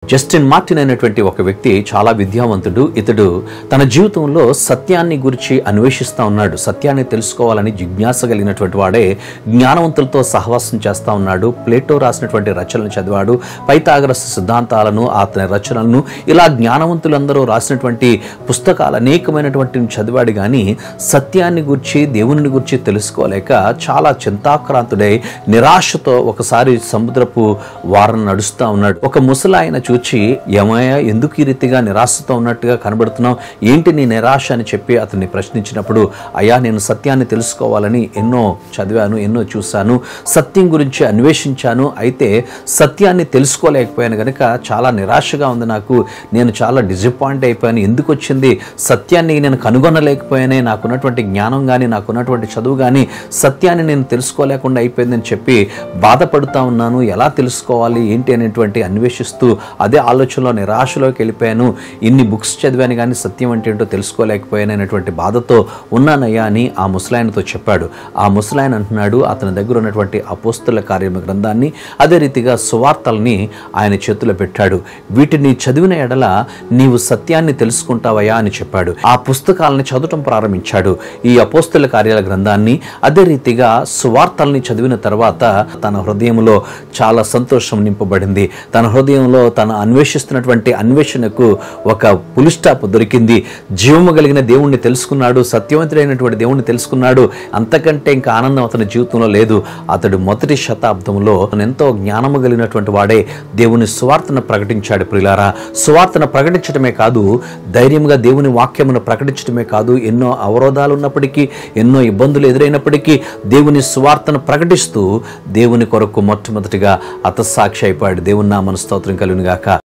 Justin Martin అనేటువంటి ఒక వ్యక్తి చాలా విద్యావంతుడు ఇతడు తన జీవితంలో సత్యాన్ని గురించి అన్వేషిస్తూ ఉన్నాడు సత్యాన్ని తెలుసుకోవాలని జిజ్ఞాస కలిగినటువంటి వాడే జ్ఞానవంతులతో సహవాసం చేస్తూ ఉన్నాడు ప్లేటో రాసినటువంటి రచనలు చదివాడు పైతాగరస్ సిద్ధాంతాలను అతని రచనలను ఇలా జ్ఞానవంతులందరూ రాసినటువంటి పుస్తకాలు అనేకమైనటువంటి చదివాడు కానీ సత్యాన్ని గురించి దేవుని గురించి తెలుసుకోలేక చాలా చింతాక్రాంతుడై నిరాశతో ఒకసారి సముద్రపు వారం నడుస్తూ ఉన్నాడు ఒక ముసలాయన చూచి ఏమయ్యా ఎందుకు ఈ రీతిగా నిరాశతో ఉన్నట్టుగా కనబడుతున్నావు ఏంటి నీ నిరాశ అని చెప్పి అతన్ని ప్రశ్నించినప్పుడు అయ్యా నేను సత్యాన్ని తెలుసుకోవాలని ఎన్నో చదివాను ఎన్నో చూశాను సత్యం గురించి అన్వేషించాను అయితే సత్యాన్ని తెలుసుకోలేకపోయాను కనుక చాలా నిరాశగా ఉంది నాకు నేను చాలా డిసప్పాయింట్ అయిపోయాను ఎందుకు వచ్చింది సత్యాన్ని నేను కనుగొనలేకపోయానే నాకున్నటువంటి జ్ఞానం కానీ నాకున్నటువంటి చదువు కానీ సత్యాన్ని నేను తెలుసుకోలేకుండా అయిపోయిందని చెప్పి బాధపడుతూ ఉన్నాను ఎలా తెలుసుకోవాలి ఏంటి అనేటువంటి అన్వేషిస్తూ అదే ఆలోచనలో నిరాశలోకి వెళ్ళిపోయాను ఇన్ని బుక్స్ చదివాను కానీ సత్యం అంటే ఏంటో తెలుసుకోలేకపోయాను అనేటువంటి బాధతో ఉన్నానయ్యా అని ఆ ముసలాయనతో చెప్పాడు ఆ ముసలాయన అంటున్నాడు అతని దగ్గర ఉన్నటువంటి అపోస్తుల కార్యము గ్రంథాన్ని అదే రీతిగా సువార్తల్ని ఆయన చేతిలో పెట్టాడు వీటిని చదివిన ఎడల నీవు సత్యాన్ని తెలుసుకుంటావయ్యా అని చెప్పాడు ఆ పుస్తకాలని చదవటం ప్రారంభించాడు ఈ అపోస్తుల కార్యాల గ్రంథాన్ని అదే రీతిగా సువార్తల్ని చదివిన తర్వాత తన హృదయంలో చాలా సంతోషం నింపబడింది తన హృదయంలో తన అన్వేషిస్తున్నటువంటి అన్వేషణకు ఒక పులి స్టాప్ దొరికింది జీవము కలిగిన దేవుణ్ణి తెలుసుకున్నాడు సత్యవంతుడైనటువంటి దేవుణ్ణి తెలుసుకున్నాడు అంతకంటే ఇంకా ఆనందం అతని జీవితంలో లేదు అతడు మొదటి శతాబ్దంలో ఎంతో జ్ఞానము కలిగినటువంటి వాడే దేవుని సువార్తను ప్రకటించాడు ప్రిలారా సువార్తను ప్రకటించడమే కాదు ధైర్యంగా దేవుని వాక్యమును ప్రకటించడమే కాదు ఎన్నో అవరోధాలు ఉన్నప్పటికీ ఎన్నో ఇబ్బందులు ఎదురైనప్పటికీ దేవుని సువార్తను ప్రకటిస్తూ దేవుని కొరకు మొట్టమొదటిగా అతసాక్షి అయిపోయాడు దేవుని నామన స్తోత్రం కలుగునుగాక